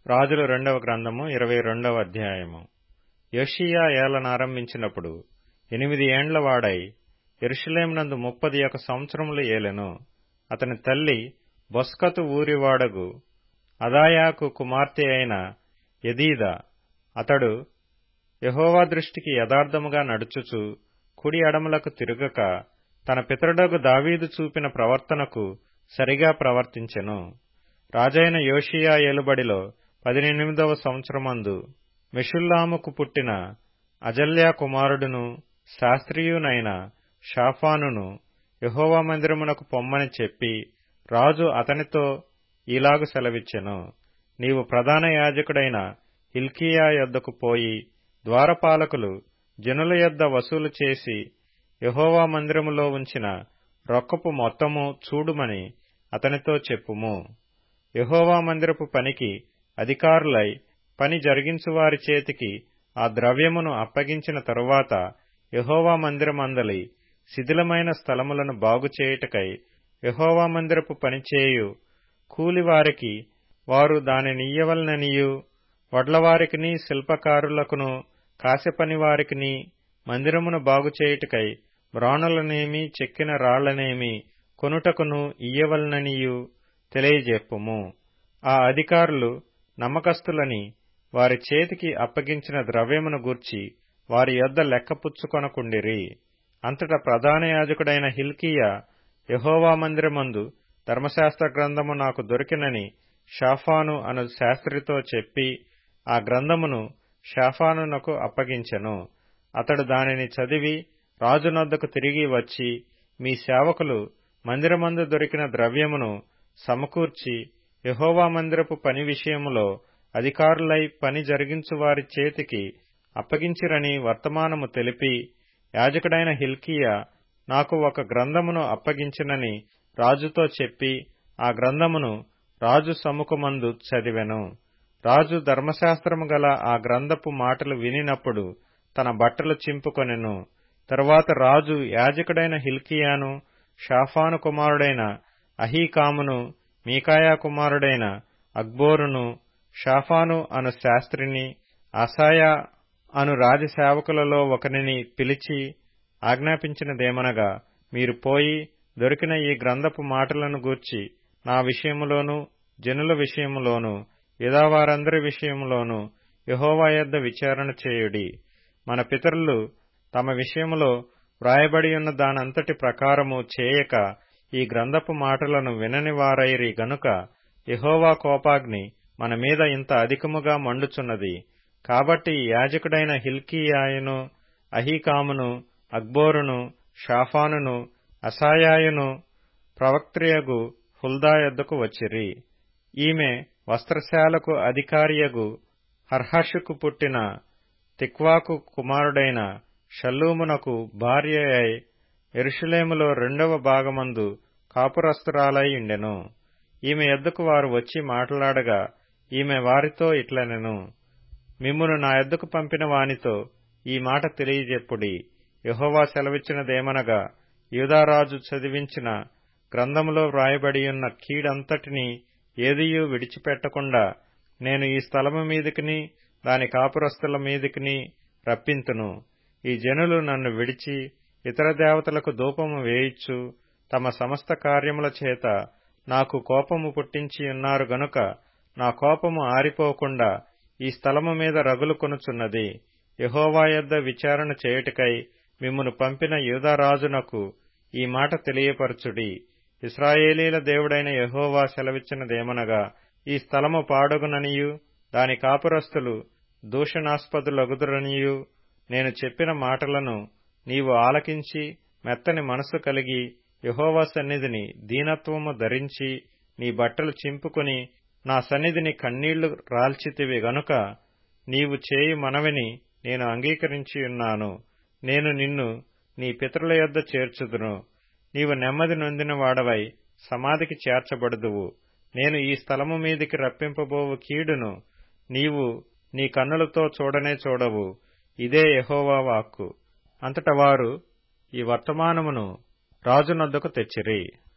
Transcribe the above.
రాజుల రెండవ గ్రంథము ఇరవై రెండవ అధ్యాయము యోషియా ఏలనారంభించినప్పుడు ఎనిమిది ఏండ్ల వాడై ఎరుషలేమునందు ముప్పది ఒక సంవత్సరములు ఏలెను అతని తల్లి బొస్కతు ఊరివాడగు అదాయాకు కుమార్తె అయిన యదీద అతడు యహోవా దృష్టికి యథార్థముగా నడుచుచు కుడి అడములకు తిరుగక తన పితరుడగు దావీదు చూపిన ప్రవర్తనకు సరిగా ప్రవర్తించెను రాజైన యోషియా ఏలుబడిలో పదినెనిమిదవ సంవత్సరమందు మెషుల్లాముకు పుట్టిన అజల్యా కుమారుడును శాస్త్రీయునైన షాఫానును యహోవా మందిరమునకు పొమ్మని చెప్పి రాజు అతనితో ఈలాగు సెలవిచ్చెను నీవు ప్రధాన యాజకుడైన హిల్కీయా యొద్దకు పోయి ద్వారపాలకులు జనుల యొద్ద వసూలు చేసి యహోవా మందిరములో ఉంచిన రొక్కపు మొత్తము చూడుమని అతనితో చెప్పుము యహోవా మందిరపు పనికి అధికారులై పని జరిగించువారి చేతికి ఆ ద్రవ్యమును అప్పగించిన తరువాత యహోవా మందిరమందలి శిథిలమైన స్థలములను బాగుచేయుటకై యహోవా మందిరపు పనిచేయు కూలివారికి వారు దానినియ్యవలననియు వడ్లవారికిని శిల్పకారులకును కాశపనివారికిని మందిరమును బాగుచేయుటకై బ్రాణులనేమి చెక్కిన రాళ్లనేమి కొనుటకును ఇయ్యవలననియు తెలియజెప్పుము ఆ అధికారులు నమ్మకస్తులని వారి చేతికి అప్పగించిన ద్రవ్యమును గూర్చి వారి యొద్ద లెక్కపుచ్చుకొనకుండిరి అంతటా ప్రధాన యాజకుడైన హిల్కియా యహోవా మందిరమందు ధర్మశాస్త్ర గ్రంథము నాకు దొరికినని షాఫాను అను శాస్త్రితో చెప్పి ఆ గ్రంథమును షాఫానునకు అప్పగించెను అతడు దానిని చదివి రాజునొద్దకు తిరిగి వచ్చి మీ సేవకులు మందిరమందు దొరికిన ద్రవ్యమును సమకూర్చి యహోవా మందిరపు పని విషయములో అధికారులై పని జరిగించు వారి చేతికి అప్పగించిరని వర్తమానము తెలిపి యాజకుడైన హిల్కియా నాకు ఒక గ్రంథమును అప్పగించినని రాజుతో చెప్పి ఆ గ్రంథమును రాజు సముఖమందు చదివెను రాజు ధర్మశాస్త్రము గల ఆ గ్రంథపు మాటలు వినినప్పుడు తన బట్టలు చింపుకొనెను తరువాత రాజు యాజకుడైన హిల్కియాను షాఫాను కుమారుడైన అహీకామును మీకాయా కుమారుడైన అక్బోరును షాఫాను అను శాస్త్రిని అసాయా అను రాజసేవకులలో ఒకనిని పిలిచి ఆజ్ఞాపించినదేమనగా మీరు పోయి దొరికిన ఈ గ్రంథపు మాటలను గూర్చి నా విషయములోను జనుల విషయములోను యుధావారందరి విషయములోను యహోవా యొద్ద విచారణ చేయుడి మన పితరులు తమ విషయములో వ్రాయబడి ఉన్న దానంతటి ప్రకారము చేయక ఈ గ్రంథపు మాటలను వినని వారైరి గనుక యహోవా కోపాగ్ని మన మీద ఇంత అధికముగా మండుచున్నది కాబట్టి యాజకుడైన హిల్కీయాయును అహీకామును అక్బోరును షాఫానును అసాయాయును ప్రవక్త్రియగు హుల్దా యొద్దకు వచ్చిరి ఈమె వస్త్రశాలకు అధికారియగు హర్హషుకు పుట్టిన తిక్వాకు కుమారుడైన షల్లూమునకు భార్య అయి ఎరుషులేములో రెండవ భాగమందు కాపురస్తురాలై ఉండెను ఈమె ఎద్దుకు వారు వచ్చి మాట్లాడగా ఈమె వారితో ఇట్లనెను మిమ్మును నా ఎద్దుకు పంపిన వానితో ఈ మాట తెలియజెప్పుడి యహోవా సెలవిచ్చినదేమనగా యూదారాజు చదివించిన గ్రంథములో వ్రాయబడియున్న కీడంతటినీ ఏదియూ విడిచిపెట్టకుండా నేను ఈ స్థలము మీదికిని దాని కాపురస్తుల మీదికిని రప్పింతును ఈ జనులు నన్ను విడిచి ఇతర దేవతలకు ధూపము వేయిచ్చు తమ సమస్త కార్యముల చేత నాకు కోపము పుట్టించి ఉన్నారు గనుక నా కోపము ఆరిపోకుండా ఈ స్థలము మీద రగులు కొనుచున్నది యహోవా యొద్ద విచారణ చేయుటకై మిమ్మును పంపిన యూదారాజునకు ఈ మాట తెలియపరచుడి ఇస్రాయేలీల దేవుడైన యహోవా సెలవిచ్చినదేమనగా ఈ స్థలము పాడగుననియు దాని కాపురస్తులు దూషణాస్పదులగుదురనియు నేను చెప్పిన మాటలను నీవు ఆలకించి మెత్తని మనసు కలిగి యహోవా సన్నిధిని దీనత్వము ధరించి నీ బట్టలు చింపుకుని నా సన్నిధిని కన్నీళ్లు రాల్చితివి గనుక నీవు చేయి మనవిని నేను అంగీకరించియున్నాను నేను నిన్ను నీ పితరుల యొద్ద చేర్చుదును నీవు నెమ్మది నొందిన వాడవై సమాధికి చేర్చబడుదువు నేను ఈ స్థలము మీదికి రప్పింపబోవు కీడును నీవు నీ కన్నులతో చూడనే చూడవు ఇదే యహోవా వాక్కు అంతట వారు ఈ వర్తమానమును రాజునొద్దకు తెచ్చిరి